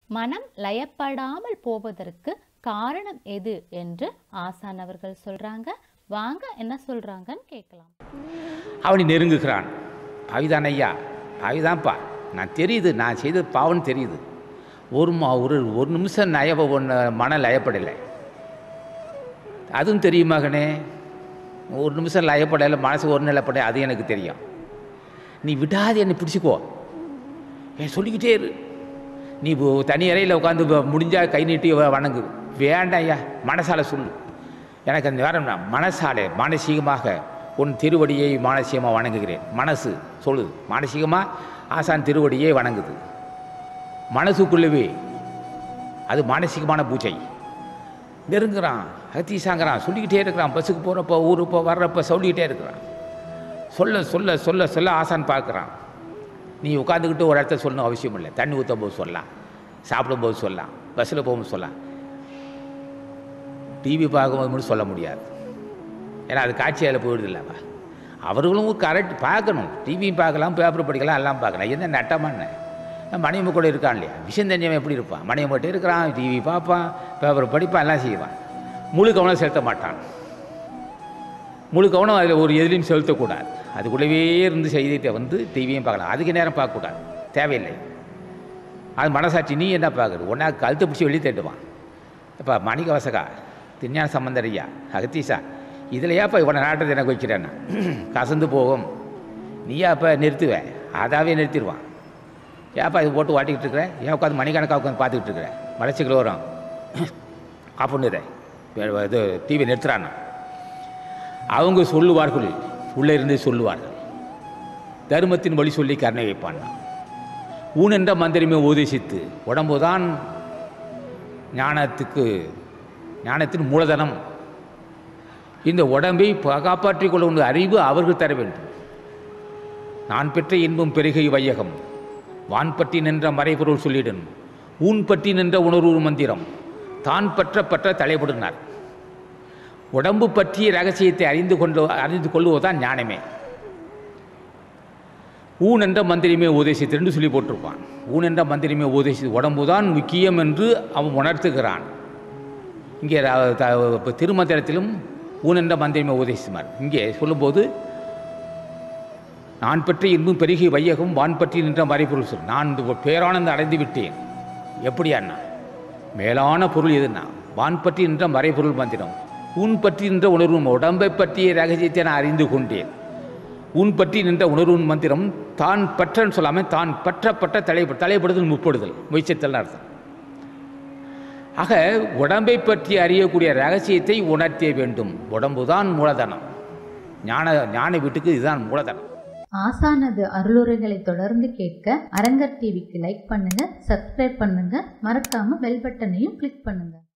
மனம் லயப்படாமல் போவதற்கு காரணம் எது என்று ஆசான் அவர்கள் சொல்றாங்க வாங்க என்ன சொல்றாங்கன்னு கேட்கலாம் அவனை நெருங்குகிறான் பாவிதான் ஐயா பாவிதான்ப்பா நான் தெரியுது நான் செய்தது பாவம் தெரியுது ஒரு மா ஒரு ஒரு நிமிஷம் நய ஒன்று மன லயப்படலை அதுவும் தெரியும் மகனே ஒரு நிமிஷம் லயப்படலை மனசு ஒரு நிலைப்படலை அது எனக்கு தெரியும் நீ விடாது என்னை பிடிச்சிக்கோ ஏன் சொல்லிக்கிட்டே இரு நீ இப்போ தனி அறையில் உட்காந்து முடிஞ்சா கை நீட்டி வ- வணங்கு வேண்டாம் ஐயா மனசால சொல்லு எனக்கு அந்த நேரம் நான் மனசாலே மானசீகமாக உன் திருவடியை மானசீகமாக வணங்குகிறேன் மனசு சொல்லுது மானசீகமாக ஆசான் திருவடியை வணங்குது மனசுக்குள்ளவே அது மானசீகமான பூஜை நெருங்குறான் அகத்தீசாங்கிறான் சொல்லிக்கிட்டே இருக்கிறான் பஸ்ஸுக்கு போகிறப்போ ஊருப்போ வர்றப்போ சொல்லிக்கிட்டே இருக்கிறான் சொல்ல சொல்ல சொல்ல சொல்ல ஆசான் பார்க்குறான் நீ உட்காந்துக்கிட்டு ஒரு இடத்த சொல்லணும் அவசியம் இல்லை தண்ணி ஊற்றும் போது சொல்லலாம் சாப்பிடும்போது சொல்லலாம் பஸ்ஸில் போகும்போது சொல்லலாம் டிவி பார்க்கும்போது மட்டும் சொல்ல முடியாது ஏன்னா அது காட்சி அதில் போயிடுது இல்லைவா அவர்களும் கரெக்ட் பார்க்கணும் டிவியும் பார்க்கலாம் பேப்பர் படிக்கலாம் எல்லாம் பார்க்கலாம் என்ன நட்டமான மணியம்ம கூட இருக்கான் இல்லையா விஷயம் தெரிஞ்சவன் எப்படி இருப்பான் மணியம் மட்டும் இருக்கிறான் டிவி பார்ப்பான் பேப்பர் படிப்பான் எல்லாம் செய்வான் முழு கவனம் செலுத்த மாட்டான் முழு கவனம் அதில் ஒரு எதிலையும் செலுத்தக்கூடாது அதுக்குள்ளவே இருந்து செய்தியை வந்து டிவியும் பார்க்கலாம் அதுக்கு நேரம் பார்க்கக்கூடாது தேவையில்லை அது மனசாட்சி நீ என்ன பார்க்குறது ஒன்றா கழுத்தை பிடிச்சி வெளியே தேட்டுவான் இப்போ மணிகவசகா திருஞான சம்பந்தரையா அகத்தீசா இதில் ஏப்பா இவனை நாட்டத்தை எனக்கு வைக்கிறேன்னா கசந்து போகும் நீயா அப்போ நிறுத்துவ அதாவே நிறுத்திடுவான் ஏப்பா இது போட்டு வாட்டிக்கிட்டு இருக்கிற ஏன் உட்காந்து மணிக்கணக்காக உட்காந்து பார்த்துக்கிட்டு இருக்கிற மலைச்சிக்கல் வரும் ஆஃப் பண்ணுறே இது டிவி நிறுத்துறான்னா அவங்க சொல்லுவார்கள் உள்ளே இருந்தே சொல்லுவார்கள் தர்மத்தின் வழி சொல்லி கருணை வைப்பான்னா ஊன் என்ற மந்திரமே உபதேசித்து உடம்புதான் ஞானத்துக்கு ஞானத்தின் மூலதனம் இந்த உடம்பை ப- காப்பாற்றிக் கொள்ள உள்ள அறிவு அவர்கள் தர வேண்டும் நான் பெற்ற இன்பம் பெருகை வையகம் வான் பற்றி நின்ற மறைபொருள் சொல்லிடன் ஊன் பற்றி நின்ற உணர்வு மந்திரம் தான் பற்ற பற்ற தலைப்படுனார் உடம்பு பற்றிய ரகசியத்தை அறிந்து கொண்டு அறிந்து கொள்வதுதான் ஞானமே ஊன் என்ற மந்திரமே உபதேசித்து ரெண்டு சொல்லி போட்டிருப்பான் ஊன் என்ற மந்திரமே உபதேசி உடம்புதான் முக்கியம் என்று அவன் உணர்த்துகிறான் இங்கே ர- த- இப்ப திருமந்திரத்திலும் ஊன் என்ற மந்திரமே உபதேசிமார் இங்கே சொல்லும்போது நான் பற்றி இன்பம் பெருகி வையகம் வான் பற்றி நின்ற மறைபொருள் சொல் நான் இந்த பேரானந்தம் அடைந்து விட்டேன் எப்படி அண்ணா மேலான பொருள் எதுனா வான் பற்றி நின்ற மறைபொருள் மந்திரம் உன் பற்றி நின்ற உணர்வு உடம்பை பற்றிய ரகசியத்தை நான் அறிந்து கொண்டேன் உன் பற்றி நின்ற உணர்வு மந்திரம் தான் பற்றன்னு சொல்லாமல் தான் பற்ற பற்ற தலைப்ப தலைப்படுதல் முப்படுதல் முயற்சித்தல் அர்த்தம் ஆக உடம்பை பற்றி அறியக்கூடிய ரகசியத்தை உணர்த்தே வேண்டும் உடம்புதான் மூலதனம் ஞான ஞான வீட்டுக்கு இதுதான் மூலதனம் ஆசானது அருளுரைகளை தொடர்ந்து கேட்க அரங்கர் டிவிக்கு லைக் பண்ணுங்க சப்ஸ்கிரைப் பண்ணுங்க மறக்காம பெல் பட்டனையும் கிளிக் பண்ணுங்க